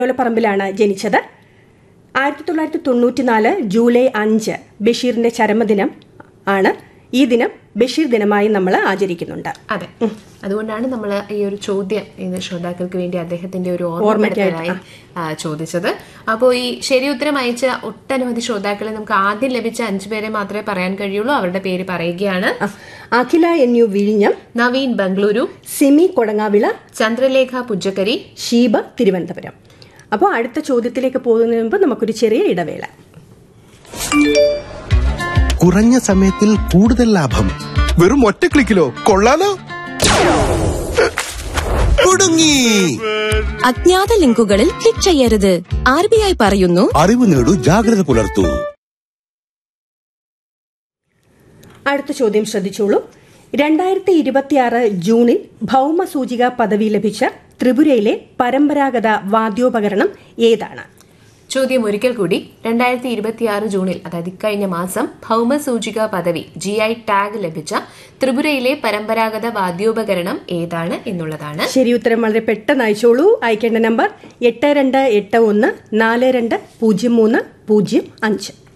പറമ്പിലാണ് ജനിച്ചത് ആയിരത്തി തൊള്ളായിരത്തി തൊണ്ണൂറ്റിനാല് ജൂലൈ അഞ്ച് ബഷീറിന്റെ ചരമദിനം ആണ് ഈ ദിനം ബഷീർ ദിനമായി നമ്മൾ ആചരിക്കുന്നുണ്ട് അതെ അതുകൊണ്ടാണ് നമ്മൾ ഈ ഒരു ചോദ്യം ഇന്ന് ശ്രോതാക്കൾക്ക് വേണ്ടി അദ്ദേഹത്തിന്റെ ഒരു ഓർമ്മപ്പെടുത്തലായി ആ, ചോദിച്ചത് അപ്പോൾ ഈ ശരി ഉത്തരം അയച്ച ഒട്ടനവധി ശ്രോതാക്കളെ നമുക്ക് ആദ്യം ലഭിച്ച അഞ്ചു പേരെ മാത്രമേ പറയാൻ കഴിയുള്ളൂ അവരുടെ പേര് പറയുകയാണ് ആ, അഖില എൻ യു വിഴിഞ്ഞം നവീൻ ബംഗളൂരു സിമി കൊടങ്ങാവിള ചന്ദ്രലേഖ പുജ്ജക്കരി ഷീബ തിരുവനന്തപുരം അപ്പോൾ അടുത്ത ചോദ്യത്തിലേക്ക് പോകുന്നതിന് മുമ്പ് നമുക്കൊരു ചെറിയ ഇടവേള കുറഞ്ഞ സമയത്തിൽ കൂടുതൽ ലാഭം വെറും ഒറ്റ ക്ലിക്കിലോ കൊള്ളാലോ കുടുങ്ങി അജ്ഞാത ലിങ്കുകളിൽ ക്ലിക്ക് ചെയ്യരുത് ആർ ബി ഐ പറയുന്നു അറിവ് നേടൂ ജാഗ്രത പുലർത്തൂ അടുത്ത ചോദ്യം ശ്രദ്ധിച്ചോളൂ രണ്ടായിരത്തി ഇരുപത്തിയാറ് ജൂണിൽ ഭൗമസൂചിക പദവി ലഭിച്ച ത്രിപുരയിലെ പരമ്പരാഗത വാദ്യോപകരണം ഏതാണ് ചോദ്യം ഒരിക്കൽ കൂടി രണ്ടായിരത്തി ഇരുപത്തിയാറ് ജൂണിൽ അതായത് ഇക്കഴിഞ്ഞ മാസം ഭൗമസൂചിക പദവി ജി ഐ ടാഗ് ലഭിച്ച ത്രിപുരയിലെ പരമ്പരാഗത വാദ്യോപകരണം ഏതാണ് എന്നുള്ളതാണ് ശരി ഉത്തരം വളരെ പെട്ടെന്ന് അയച്ചോളൂ അയക്കേണ്ട നമ്പർ എട്ട് രണ്ട് എട്ട് ഒന്ന് നാല് രണ്ട് പൂജ്യം മൂന്ന് പൂജ്യം അഞ്ച്